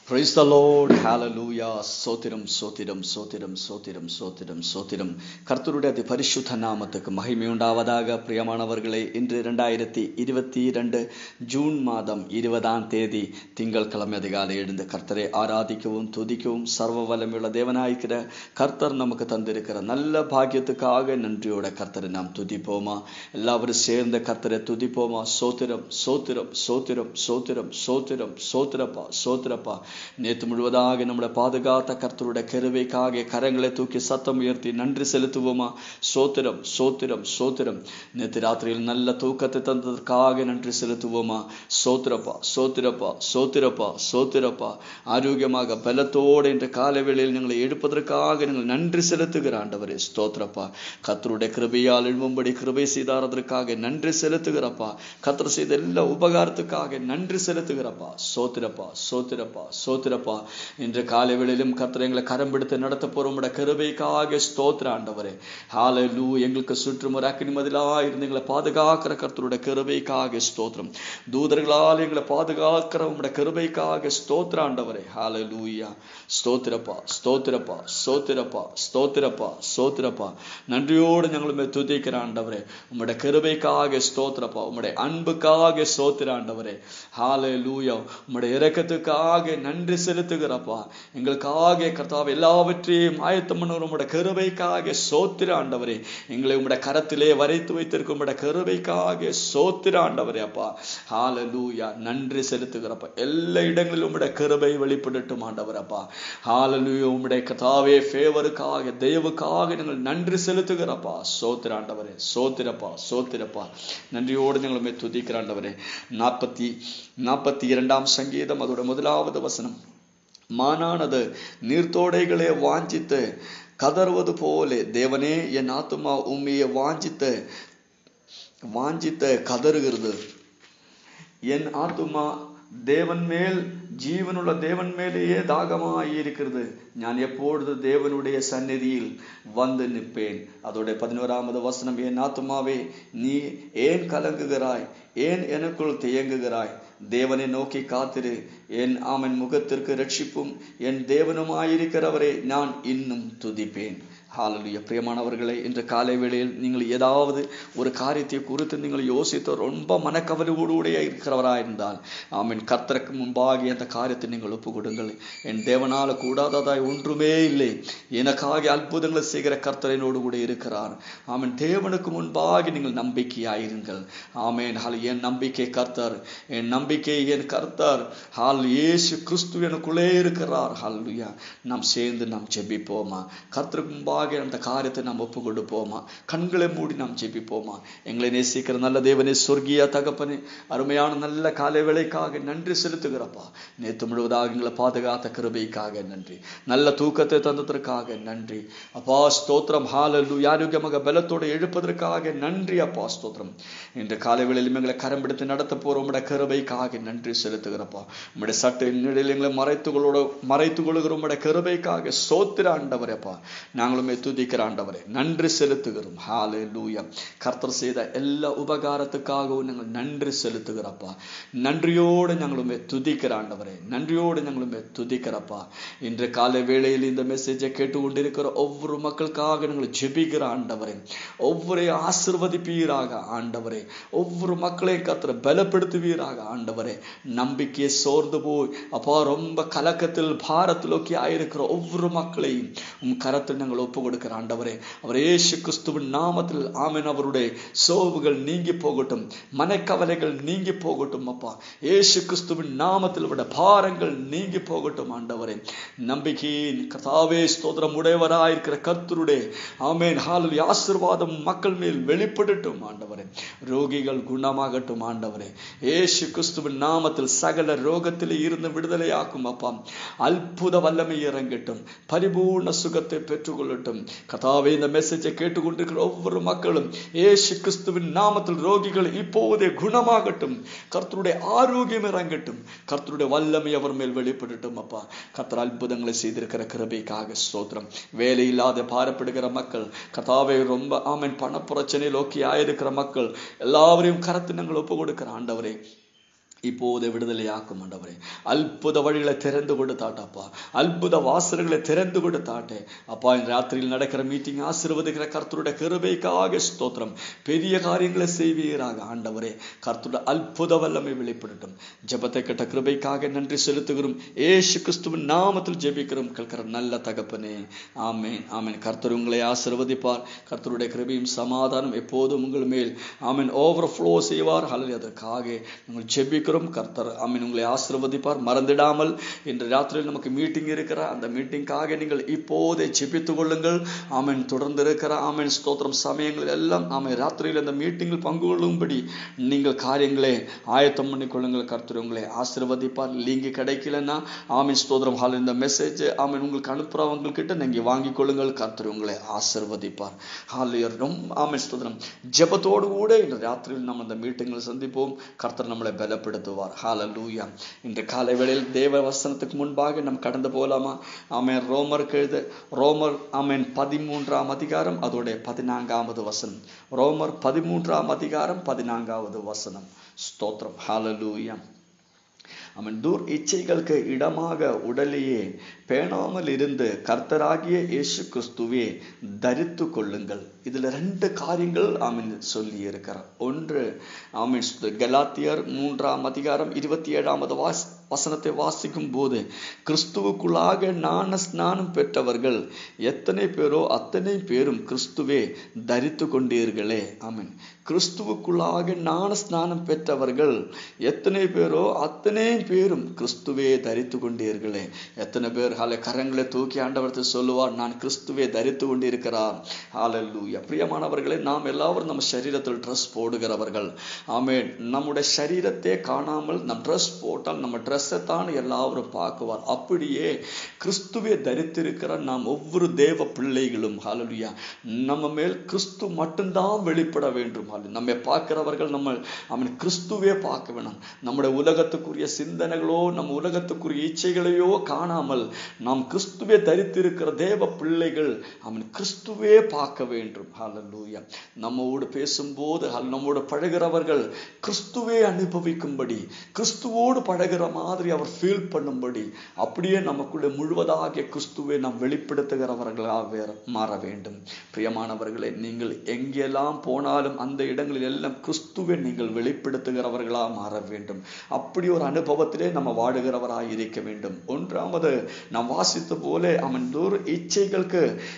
Praise the Lord. Hallelujah. சோத்திரம் சோத்திரம் சோத்திரம் சோத்திரம் சோத்திரம் சோத்திரம் கர்த்தருடைய அதி பரிசுத்த நாமத்துக்கு மகிமை உண்டாவதாக பிரியமானவர்களே இன்று இரண்டாயிரத்தி இருபத்தி இரண்டு ஜூன் மாதம் இருபதாம் தேதி திங்கட்கிழமை அதிகாலை எழுந்து கர்த்தரை ஆராதிக்கவும் துதிக்கவும் சர்வ வல்லமையுள்ள தேவனாயிருக்கிற கர்த்தர் நமக்கு தந்திருக்கிற நல்ல பாக்கியத்துக்காக நன்றியோட கர்த்தரை நாம் துதிப்போமா எல்லாவரும் சேர்ந்த கர்த்தரை துதிப்போமா சோத்திரம் சோத்திரம் சோத்திரம் சோத்திரம் சோத்திரம் சோத்திரப்பா சோத்திரப்பா நேற்று முழுவதாக நம்முடைய பாதுகாத்த கர்த்தருடைய கருவைக்காக கரங்களை தூக்கி சத்தம் உயர்த்தி நன்றி செலுத்துவோமா சோத்திரம் சோத்திரம் சோத்திரம் நேற்று ராத்திரியில் நல்ல தூக்கத்தை தந்ததற்காக நன்றி செலுத்துவோமா சோத்திரப்பா சோத்திரப்பா சோத்திரப்பா சோத்திரப்பா ஆரோக்கியமாக பலத்தோடு என்ற காலவேளையில் எங்களை எடுப்பதற்காக நீங்கள் நன்றி செலுத்துகிற ஆண்டவரே ஸ்தோத்திரப்பா கர்த்தருடைய கிருபையால் எழும்பும்படி கிருபை செய்தாரதற்காக நன்றி செலுத்துகிறப்பா கர்த்தர் செய்த எல்லா உபகாரத்துக்காக நன்றி செலுத்துகிறப்பா சோத்திரப்பா சோத்திரப்பா சோத்திரப்பா இன்று காலை வேளையிலும் கர்த்தர் எங்களை கரம் பிடித்து நடத்த போறோம் கிருபைக்காக ஸ்தோத்திர ஆண்டவரே ஹாலலூ எங்களுக்கு சுற்றும் ஒரு அக்னி மதிலா இருந்து எங்களை பாதுகாக்கிற கர்த்தருடைய கிருபைக்காக ஸ்தோத்திரம் தூதர்களால் எங்களை பாதுகாக்கிற உங்களுடைய கிருபைக்காக ஸ்தோத்திர ஆண்டவரே ஹாலலூயா ஸ்தோத்திரப்பா ஸ்தோத்திரப்பா ஸ்தோத்திரப்பா ஸ்தோத்திரப்பா ஸ்தோத்திரப்பா நன்றியோடு ഞങ്ങളുமே துதிக்கிற ஆண்டவரே உம்முடைய கிருபைக்காக ஸ்தோத்திரப்பா உம்முடைய அன்புக்காக ஸ்தோத்திர ஆண்டவரே ஹாலே லூயா உம்முடைய இரக்கத்துக்காக நன்றி செலுத்துகிறப்பா எங்களுக்காக கர்த்தாவை எல்லாவற்றையும் ஆயத்தம் பண்ணுகிற உம்முடைய கருவைக்காக சோத்திர ஆண்டவரே எங்களை உம்முடைய கரத்திலே வரைத்து வைத்திருக்கும் உம்முடைய கருவைக்காக சோத்திர ஆண்டவரே அப்பா ஹாலலூயா நன்றி செலுத்துகிறப்பா எல்லா இடங்களிலும் உம்முடைய கருவை வெளிப்படட்டும் ஆண்டவர் அப்பா ஹாலலூயா உம்முடைய கர்த்தாவே ஃபேவருக்காக தெய்வுக்காக நீங்கள் நன்றி செலுத்துகிறப்பா சோத்திர ஆண்டவரே சோத்திரப்பா சோத்திரப்பா நன்றியோடு ഞങ്ങളുமே துதிக்கிற ஆண்டவரே நாற்பத்தி நாற்பத்தி இரண்டாம் சங்கீதம் அதோட முதலாவது வசனம் மானானது நீர்த்தோடைகளே வாஞ்சித்து கதறுவது போலே தேவனே என் ஆத்துமா உண்மையை வாஞ்சித்து வாஞ்சித்த கதறுகிறது என் ஆத்துமா தேவன் மேல் ஜீவனுள்ள தேவன் மேலேயே தாகமாய் இருக்கிறது நான் எப்பொழுது தேவனுடைய சந்நிதியில் வந்து நிற்பேன் அதோட பதினோராமது வசனம் என் ஆத்துமாவே நீ ஏன் கலங்குகிறாய் ஏன் எனக்குள் தியங்குகிறாய் தேவனை நோக்கி காத்திரு என் ஆமன் முகத்திற்கு ரட்சிப்பும் என் தேவனுமாயிருக்கிறவரை நான் இன்னும் துதிப்பேன் ஹாலலுய பிரியமானவர்களே இன்று காலை வேளையில் நீங்கள் ஏதாவது ஒரு காரியத்தை குறித்து நீங்கள் யோசித்து ரொம்ப மனக்கவலையோடு இருக்கிறவராக இருந்தால் ஆமீன் கர்த்தருக்கு முன்பாக அந்த காரியத்தை நீங்கள் ஒப்பு கொடுங்கள் என் தேவனால கூடாததாய் ஒன்றுமே இல்லை எனக்காக அற்புதங்களை செய்கிற கர்த்தரனோடு கூட இருக்கிறார் ஆமீன் தேவனுக்கு முன்பாக நீங்கள் நம்பிக்கையாயிருங்கள் ஆமேன் ஹால் என் நம்பிக்கை கர்த்தர் என் நம்பிக்கை என் கர்த்தர் ஹால் இயேசு கிறிஸ்து எனக்குள்ளே இருக்கிறார் ஹாலுயா நாம் சேர்ந்து நாம் ஜெபிப்போமா கர்த்தருக்கு முன்பாக முன்பாக அந்த காரியத்தை நாம் ஒப்பு கொடுப்போமா கண்களை மூடி நாம் ஜெபிப்போமா எங்களை நேசிக்கிற நல்ல தேவனே சொர்க்கிய தகப்பனே அருமையான நல்ல காலை வேலைக்காக நன்றி செலுத்துகிறப்பா நேற்று முழுவதாக எங்களை பாதுகாத்த கிருபைக்காக நன்றி நல்ல தூக்கத்தை தந்ததற்காக நன்றி அப்பா ஸ்தோத்திரம் ஹாலல்லு ஆரோக்கியமாக பலத்தோடு எழுப்பதற்காக நன்றி அப்பா ஸ்தோத்திரம் இன்று காலை வேளையிலும் எங்களை கரம் பிடித்து நடத்த போற உடைய கிருபைக்காக நன்றி செலுத்துகிறப்பா உங்களுடைய சட்ட நிலையில் எங்களை மறைத்துகளோட மறைத்து கொள்கிற உடைய கிருபைக்காக சோத்திர ஆண்டவரேப்பா நாங்களுமே துதிக்கிற ஆண்டவரே நன்றி செலுத்துகிறோம் ஹாலே லூயா கர்த்தர் செய்த எல்லா உபகாரத்துக்காகவும் நாங்கள் நன்றி செலுத்துகிறப்பா நன்றியோடு ഞങ്ങളുமே துதிக்கிற ஆண்டவரே நன்றியோடு ഞങ്ങളുமே துதிக்கிறப்பா இன்று காலை வேளையில் இந்த மெசேஜை கேட்டுக்கொண்டிருக்கிற ஒவ்வொரு மக்களுக்காக நாங்கள் ஜெபிக்கிற ஆண்டவரே ஒவ்வொரு ஆசிர்வதிப்பீராக ஆண்டவரே ஒவ்வொரு மக்களையும் கர்த்தரை பலப்படுத்துவீராக ஆண்டவரே நம்பிக்கையை சோர்ந்து போய் அப்பா ரொம்ப கலக்கத்தில் பாரத்திலோக்கி ஆயிருக்கிற ஒவ்வொரு மக்களையும் உம் கரத்தில் நாங்கள் ஒப்பு கொடுக்கிற ஆண்டவரே அவர் ஏசு கிறிஸ்துவின் நாமத்தில் ஆமன் அவருடைய சோவுகள் நீங்கி போகட்டும் மனக்கவலைகள் நீங்கி போகட்டும் அப்பா ஏசு கிறிஸ்துவின் நாமத்தில் விட பாரங்கள் நீங்கி போகட்டும் ஆண்டவரே நம்பிக்கையின் கதாவே ஸ்தோத்திரம் உடையவராயிருக்கிற கர்த்தருடைய ஆமேன் ஹாலில் ஆசிர்வாதம் மக்கள் மேல் வெளிப்படட்டும் ஆண்டவரே ரோகிகள் குணமாகட்டும் ஆண்டவரே ஏசு கிறிஸ்துவின் நாமத்தில் சகல ரோகத்தில் இருந்து விடுதலையாக்கும் அப்பா அற்புத வல்லமை இறங்கட்டும் பரிபூர்ண சுகத்தை பெற்றுக்கொள்ளட்டும் கதாவே இந்த மெசேஜை கேட்டுக்கொண்டிருக்கிற ஒவ்வொரு மக்களும் ஏசு கிறிஸ்துவின் நாமத்தில் ரோகிகள் இப்போதே குணமாகட்டும் கர்த்தருடைய ஆரோக்கியம் இறங்கட்டும் கர்த்தருடைய வல்லமை அவர் மேல் வெளிப்படட்டும் அப்பா கர்த்தர் அற்புதங்களை செய்திருக்கிற கிருபைக்காக ஸ்தோத்திரம் வேலை இல்லாத பாரப்படுகிற மக்கள் கதாவை ரொம்ப ஆமன் பணப்பிரச்சனையில் ஓகே ஆயிருக்கிற மக்கள் எல்லாவரையும் கரத்து நாங்கள் ஒப்பு கொடுக்கிற ஆண்டவரே இப்போது விடுதலையாக்கும் ஆண்டவரே அற்புத வழிகளை திறந்து கொடுத்தாட்டப்பா அற்புத வாசல்களை திறந்து கொடுத்தாட்டே அப்பா இந்த ராத்திரியில் நடக்கிற மீட்டிங் ஆசீர்வதிக்கிற கர்த்தருடைய கிருபைக்காக ஸ்தோத்திரம் பெரிய காரியங்களை செய்வீராக ஆண்டவரே கர்த்தருடைய அற்புத வல்லமை வெளிப்படட்டும் ஜெபத்தை கட்ட கிருபைக்காக நன்றி செலுத்துகிறோம் ஏசு கிறிஸ்துவின் நாமத்தில் ஜெபிக்கிறோம் கேட்கிற நல்ல தகப்பனே ஆமேன் ஆமேன் கர்த்தர் உங்களை ஆசீர்வதிப்பார் கர்த்தருடைய கிருபையும் சமாதானம் எப்போதும் உங்கள் மேல் ஆமேன் ஓவர் ஃப்ளோ செய்வார் அல்லது அதற்காக நாங்கள் ஜெபிக்கிறோம் கர்த்தர் ஆமீன் உங்களை ஆசீர்வதிப்பார் மறந்திடாமல் இன்று ராத்திரியில் நமக்கு மீட்டிங் இருக்கிற அந்த மீட்டிங்காக நீங்கள் இப்போதே ஜெபித்துக் கொள்ளுங்கள் ஆமீன் தொடர்ந்து இருக்கிற ஆமீன் ஸ்தோத்திரம் சமயங்கள் எல்லாம் ஆமீன் ராத்திரியில் அந்த மீட்டிங்கில் பங்கு கொள்ளும்படி நீங்கள் காரியங்களை ஆயத்தம் பண்ணிக்கொள்ளுங்கள் கர்த்தர் உங்களை ஆசீர்வதிப்பார் லிங்க் கிடைக்கலன்னா ஆமீன் ஸ்தோத்திரம் ஹால் இந்த மெசேஜ் ஆமீன் உங்களுக்கு அனுப்புறவங்க கிட்ட நீங்க வாங்கிக் கொள்ளுங்கள் கர்த்தர் உங்களை ஆசீர்வதிப்பார் ஹாலியர் ரொம்ப ஆமீன் ஸ்தோத்திரம் ஜெபத்தோடு கூட இந்த ராத்திரியில் நம்ம அந்த மீட்டிங்கில் சந்திப்போம் கர்த்தர் நம்மளை பலப்படுத்துவார் ஹalleluya இன்று காலை வேளையில் தேவ வசனத்துக்கு முன்பாக நாம் கடந்து போகலாமா ஆமென் ரோமர் எழுத ரோமர் ஆமென் பதிமூன்றாம் அதிகாரம் அதோட பதினான்காவது வசனம் ரோமர் பதிமூன்றாம் அதிகாரம் பதினான்காவது வசனம் ஸ்தோத்திரம் ஹalleluya அவன் தூர் இச்சைகளுக்கு இடமாக உடலையே பேணாமல் இருந்து கர்த்தராகிய இயேசு கிறிஸ்துவே தரித்து கொள்ளுங்கள் இதுல ரெண்டு காரியங்கள் ஆமீன் சொல்லி இருக்கிறார் ஒன்று ஆமீன் கலாத்தியர் மூன்றாம் அதிகாரம் இருபத்தி ஏழாவது வாஸ் வசனத்தை வாசிக்கும் போது கிறிஸ்துவுக்குள்ளாக ஞான ஸ்நானம் பெற்றவர்கள் எத்தனை பேரோ அத்தனை பேரும் கிறிஸ்துவே தரித்து கொண்டீர்களே ஆமீன் கிறிஸ்துவுக்குள்ளாக ஞான ஸ்நானம் பெற்றவர்கள் எத்தனை பேரோ அத்தனை பேரும் கிறிஸ்துவே தரித்து கொண்டீர்களே எத்தனை பேர் ஹால கரங்களை தூக்கி ஆண்டவர்த்து சொல்லுவார் நான் கிறிஸ்துவே தரித்து கொண்டிருக்கிறார் ஹாலல்லூயா பிரியமானவர்களே நாம் எல்லாரும் நம்ம சரீரத்தில் ட்ரெஸ் போடுகிறவர்கள் ஆமே நம்முடைய சரீரத்தை காணாமல் நம் ட்ரெஸ் போட்டால் நம்ம ட்ரெஸ்ஸை தான் எல்லாரும் பார்க்குவார் அப்படியே கிறிஸ்துவே தரித்திருக்கிற நாம் ஒவ்வொரு தேவ பிள்ளைகளும் ஹாலலுயா நம்ம மேல் கிறிஸ்து மட்டும்தான் வெளிப்பட வேண்டும் நம்மை பார்க்கிறவர்கள் நம்ம அவன் கிறிஸ்துவே பார்க்க வேணும் நம்முடைய உலகத்துக்குரிய சிந்தனைகளோ நம்ம உலகத்துக்குரிய இச்சைகளையோ காணாமல் நாம் கிறிஸ்துவே தரித்திருக்கிற தேவ பிள்ளைகள் அவன் கிறிஸ்துவே பார்க்க வேண்டும் ஹalleluya நம்மோடு பேசும்போது நம்மோடு பழகிறவர்கள் கிறிஸ்துவே அனுபவிக்கும்படி கிறிஸ்துவோடு பழகிற மாதிரி அவர் ஃபீல் பண்ணும்படி அப்படியே நமக்குள்ள முழுவதாக கிறிஸ்துவை நாம் வெளிப்படுத்துகிறவர்களாக மாற வேண்டும் பிரியமானவர்களே நீங்கள் எங்கெல்லாம் போனாலும் அந்த இடங்களில் எல்லாம் கிறிஸ்துவை நீங்கள் வெளிப்படுத்துகிறவர்களா மாற வேண்டும் அப்படி ஒரு அனுபவத்திலே நம்ம வாடுகிறவராய் இருக்க வேண்டும் ஒன்றாவது நாம் வாசித்த போல அவன் தூர் இச்சைகளுக்கு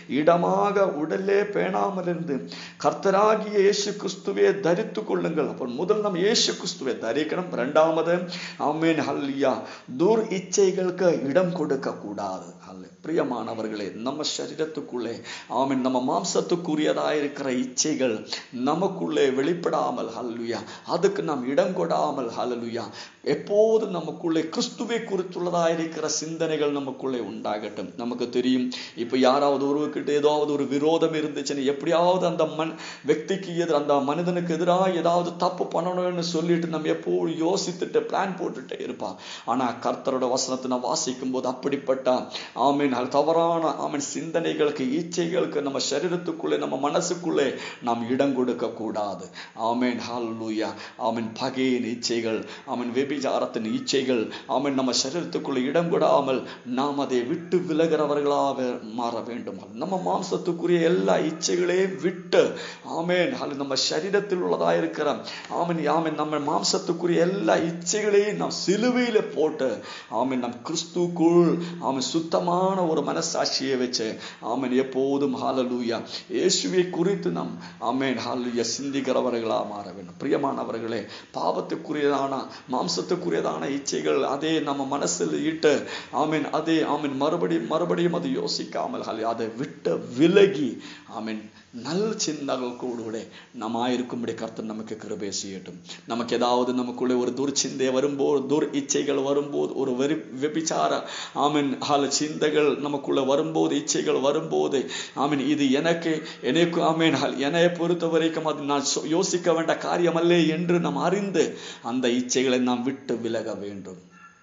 இடமாக உடலே பேணாமல் இருந்து கர்த்தராகிய இயேசு கிறிஸ்துவே தரித்து கொள்ளுங்கள் அப்போ முதல் நம்ம இயேசு கிறிஸ்துவை தரிக்கணும் இரண்டாவது ஆமேன் ஹல்லியா தூர் இச்சைகளுக்கு இடம் கொடுக்க கூடாது அல்ல பிரியமானவர்களே நம்ம சரீரத்துக்குள்ளே ஆமீன் நம்ம மாம்சத்துக்குரியதாயிருக்கிற இச்சைகள் நமக்குள்ளே வெளிப்படாமல் ஹல்லுயா அதுக்கு நாம் இடம் கொடாமல் ஹல்லுயா எப்போதும் நமக்குள்ளே கிறிஸ்துவை குறித்துள்ளதாயிருக்கிற சிந்தனைகள் நமக்குள்ளே உண்டாகட்டும் நமக்கு தெரியும் இப்ப யாராவது ஒருவர்கிட்ட ஏதாவது ஒரு விரோதம் இருந்துச்சுன்னு எப்படியாவது அந்த மண் వ్యక్తికి எதிர் அந்த மனிதனுக்கு எதிராக ஏதாவது தப்பு பண்ணணும்னு சொல்லிட்டு நம்ம எப்போது யோசித்துட்டு பிளான் போட்டுட்டே இருப்பான் ஆனா கர்த்தரோட வசனத்தை நான் வாசிக்கும் போது அப்படிப்பட்ட ஆமீன் தவறான ஆமீன் சிந்தனைகளுக்கு ஈச்சைகளுக்கு நம்ம சரீரத்துக்குள்ளே நம்ம மனசுக்குள்ளே நாம் இடம் கொடுக்க கூடாது ஆமீன் ஹalleluya ஆமீன் பகையின் இச்சைகள் ஆமீன் வெபிச்சாரத்தின் இச்சைகள் ஆமீன் நம்ம சரீரத்துக்குள்ளே இடம் கொடாமல் நாம் அதை விட்டு விலகிறவர்களாக மாற வேண்டும் நம்ம மாம்சத்துக்குரிய எல்லா இச்சைகளையும் விட்டு ஆமேன் அது நம்ம சரீரத்தில் உள்ளதா இருக்கிற ஆமீன் ஆமீன் நம்ம மாம்சத்துக்குரிய எல்லா இச்சைகளையும் நாம் சிலுவையில போட்டு ஆமீன் நம் கிறிஸ்துக்குள் ஆமீன் சுத்தமான ஒரு மனசாட்சியை வச்சு ஆமீன் எப்போதும் ஹாலலூயா இயேசுவை குறித்து நாம் ஆமேன் ஹாலூயா சிந்திக்கிறவர்களா மாற வேண்டும் பிரியமானவர்களே பாவத்துக்குரியதான மாம்சத்துக்குரியதான இச்சைகள் அதே நம்ம மனசில் இட்டு ஆமீன் அதே ஆமீன் மறுபடியும் மறுபடியும் அதை யோசிக்காமல் அதை விட்டு விலகி ஆமீன் நல்ல சிந்தகள் கூட நம்ம இருக்கும்படி கர்த்தர் நமக்கு கிருபை செய்யட்டும் நமக்கு ஏதாவது நமக்குள்ளே ஒரு துர்ச்சிந்தை வரும்போது துர் இச்சைகள் வரும்போது ஒரு வெறி வெபிச்சார ஆமீன் ஹால சிந்தைகள் நமக்குள்ள வரும்போது இச்சைகள் வரும்போது ஆமீன் இது எனக்கு எனக்கு ஆமீன் என்னைய பொறுத்த வரைக்கும் அது நான் யோசிக்க வேண்ட காரியமல்லே என்று நாம் அறிந்து அந்த இச்சைகளை நாம் விட்டு விலக வேண்டும்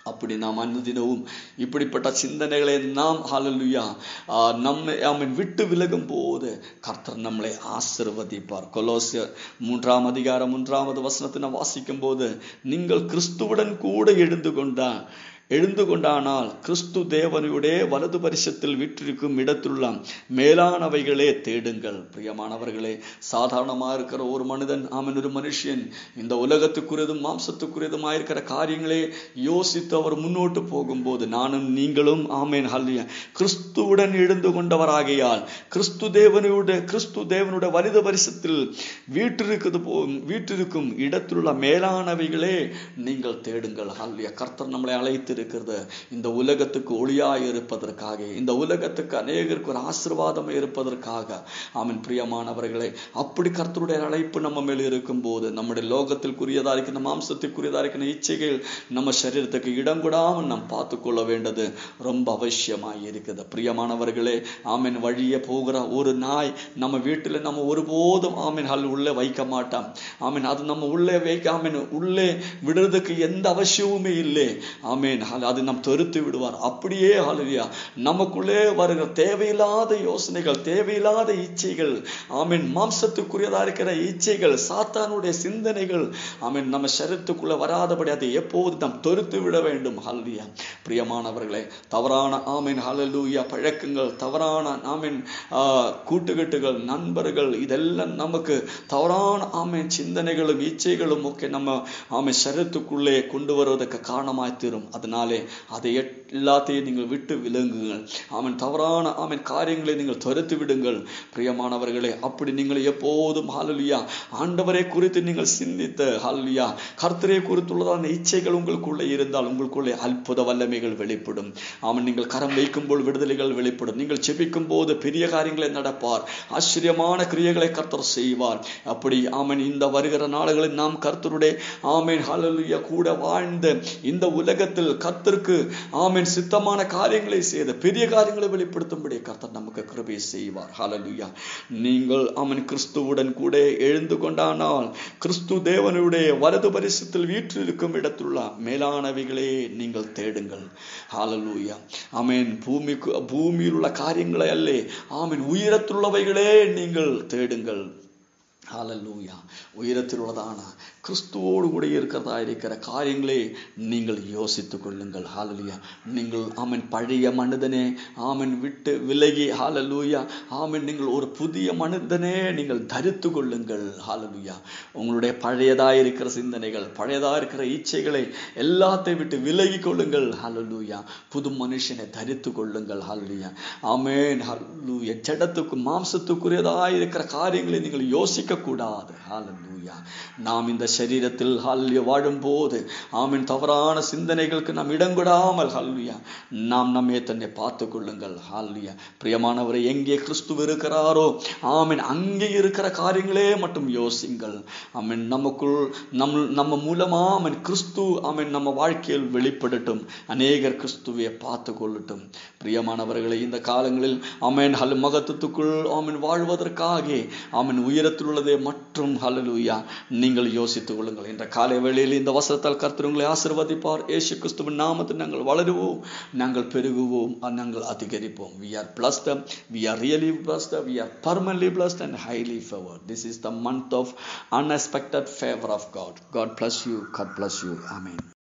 அப்படி நாம் அனுதினவும் இப்படிப்பட்ட சிந்தனைகளை நாம் ஹalleluya நம்மை அவன் விட்டு விலகும் போது கர்த்தர் நம்மளை ஆசிர்வதிப்பார் கொலோசியர் மூன்றாம் அதிகாரம் மூன்றாவது வசனத்தை நாம் வாசிக்கும் போது நீங்கள் கிறிஸ்துவுடன் கூட எழுந்து கொண்டா எழுந்து கொண்டானால் கிறிஸ்து தேவனுடைய வலது பரிசத்தில் விற்றிருக்கும் இடத்துள்ள மேலானவைகளே தேடுங்கள் பிரியமானவர்களே சாதாரணமாக இருக்கிற ஒரு மனிதன் ஆமன் ஒரு மனுஷன் இந்த உலகத்துக்குரியதும் மாம்சத்துக்குரியதுமாக இருக்கிற காரியங்களே யோசித்து அவர் முன்னோட்டு போகும்போது நானும் நீங்களும் ஆமேன் ஹல்லிய கிறிஸ்துவுடன் எழுந்து கொண்டவராகையால் கிறிஸ்து தேவனுடைய கிறிஸ்து தேவனுடைய வலித பரிசத்தில் வீட்டிருக்குது போ வீட்டிருக்கும் இடத்திலுள்ள மேலானவைகளே நீங்கள் தேடுங்கள் ஹல்லிய கர்த்தர் நம்மளை அழைத்து இருக்கிறது இந்த உலகத்துக்கு ஒளியாய் இருப்பதற்காக இந்த உலகத்துக்கு அநேகருக்கு ஒரு ஆசிர்வாதம் இருப்பதற்காக ஆமன் பிரியமானவர்களே அப்படி கர்த்தருடைய அழைப்பு நம்ம மேல் இருக்கும் போது நம்முடைய லோகத்திற்குரியதா இருக்கிற மாம்சத்திற்குரியதா இருக்கிற இச்சைகள் நம்ம சரீரத்துக்கு இடம் கொடாமல் நாம் பார்த்து கொள்ள வேண்டது ரொம்ப அவசியமாய் இருக்குது பிரியமானவர்களே ஆமீன் வழியே போகிற ஒரு நாய் நம்ம வீட்டில் நம்ம ஒருபோதும் ஆமீன் ஹல் உள்ளே வைக்க மாட்டோம் ஆமீன் அது நம்ம உள்ளே வைக்க ஆமீன் உள்ளே விடுறதுக்கு எந்த அவசியமுமே இல்லை ஆமீன் அது நம் தொருத்து விடுவார் அப்படியே ஹalleluya நமக்குள்ளே வருகிற தேவையில்லாத யோசனைகள் தேவையில்லாத இச்சைகள் ஆமீன் மாம்சத்துக்குரியதா இருக்கிற இச்சைகள் சாத்தானுடைய சிந்தனைகள் ஆமீன் நம்ம சரீரத்துக்குள்ள வராதபடி அதை எப்போது நாம் தொருத்து விட வேண்டும் ஹalleluya பிரியமானவர்களே தவறான ஆமீன் ஹalleluya பழக்கங்கள் தவறான ஆமீன் கூட்டுக்கட்டுகள் நண்பர்கள் இதெல்லாம் நமக்கு தவறான ஆமீன் சிந்தனைகளும் இச்சைகளும் ஓகே நம்ம ஆமீன் சரீரத்துக்குள்ளே கொண்டு வருவதற்கு காரணமாய் தீரும் அதனாலே அதை எல்லாத்தையும் நீங்கள் விட்டு விலங்குங்கள் அவன் தவறான அவன் காரியங்களை நீங்கள் துரத்து விடுங்கள் பிரியமானவர்களே அப்படி நீங்கள் எப்போதும் ஹாலலியா ஆண்டவரை குறித்து நீங்கள் சிந்தித்த ஹாலலியா கர்த்தரை குறித்துள்ளதான இச்சைகள் உங்களுக்குள்ளே இருந்தால் உங்களுக்குள்ளே அற்புத வல்லமைகள் வெளிப்படும் அவன் நீங்கள் கரம் வைக்கும் போது விடுதலைகள் வெளிப்படும் நீங்கள் செபிக்கும் போது பெரிய காரியங்களை நடப்பார் ஆச்சரியமான கிரியைகளை கர்த்தர் செய்வார் அப்படி ஆமன் இந்த வருகிற நாடுகளில் நாம் கர்த்தருடைய ஆமேன் ஹாலலியா கூட வாழ்ந்த இந்த உலகத்தில் கர்த்தருக்கு ஆமேன் சித்தமான காரியங்களை செய்த பெரிய காரியங்களை வெளிப்படுத்தும்படி கர்த்தர் நமக்கு கிருபை செய்வார் ஹalleluya நீங்கள் அவன் கிறிஸ்துவுடன் கூட எழுந்து கொண்டானால் கிறிஸ்து தேவனுடைய வலது பரிசத்தில் வீற்றிருக்கும் இடத்துள்ள மேலானவைகளே நீங்கள் தேடுங்கள் ஹalleluya ஆமென் பூமிக்கு பூமியில் உள்ள காரியங்களை அல்ல ஆமென் உயரத்துள்ளவைகளே நீங்கள் தேடுங்கள் ஹalleluya உயரத்தில் உள்ளதான கிறிஸ்துவோடு கூட இருக்கிறதா இருக்கிற காரியங்களே நீங்கள் யோசித்துக் கொள்ளுங்கள் ஹாலலுயா நீங்கள் ஆமன் பழைய மனிதனே ஆமன் விட்டு விலகி ஹாலலூயா ஆமன் நீங்கள் ஒரு புதிய மனிதனே நீங்கள் தரித்து கொள்ளுங்கள் ஹாலலுயா உங்களுடைய பழையதா இருக்கிற சிந்தனைகள் பழையதா இருக்கிற இச்சைகளை எல்லாத்தையும் விட்டு விலகி கொள்ளுங்கள் ஹாலலூயா புது மனுஷனை தரித்து கொள்ளுங்கள் ஹாலலுயா ஆமேன் ஹாலூயா ஜடத்துக்கு மாம்சத்துக்குரியதா இருக்கிற காரியங்களை நீங்கள் யோசிக்க கூடாது ஹாலலூயா நாம் இந்த சரீரத்தில் ஹல்லிய வாழும் போது ஆமின் தவறான சிந்தனைகளுக்கு நாம் இடங்கொடாமல் ஹல்லியா நாம் நம்மே தன்னை பார்த்து கொள்ளுங்கள் ஹல்லியா பிரியமானவரை எங்கே கிறிஸ்து இருக்கிறாரோ ஆமின் அங்கே இருக்கிற காரியங்களே மட்டும் யோசிங்கள் ஆமின் நமக்குள் நம் நம்ம மூலமா ஆமன் கிறிஸ்து ஆமின் நம்ம வாழ்க்கையில் வெளிப்படட்டும் அநேகர் கிறிஸ்துவை பார்த்து கொள்ளட்டும் பிரியமானவர்களை இந்த காலங்களில் ஆமேன் ஹல் மகத்துவத்துக்குள் ஆமின் வாழ்வதற்காக ஆமின் உயரத்தில் உள்ளதே மற்றும் ஹலலூயா நீங்கள் யோசித்துக் கொள்ளுங்கள் என்ற காலை வேளையில் இந்த வசனத்தால் கர்த்தர் உங்களை ஆசிர்வதிப்பார் ஏசு கிறிஸ்துவின் நாமத்தில் நாங்கள் வளருவோம் நாங்கள் பெருகுவோம் நாங்கள் அதிகரிப்போம் we are blessed we are really blessed we are permanently blessed and highly favour this is the month of unexpected favour of God God bless you God bless you ஆமீன்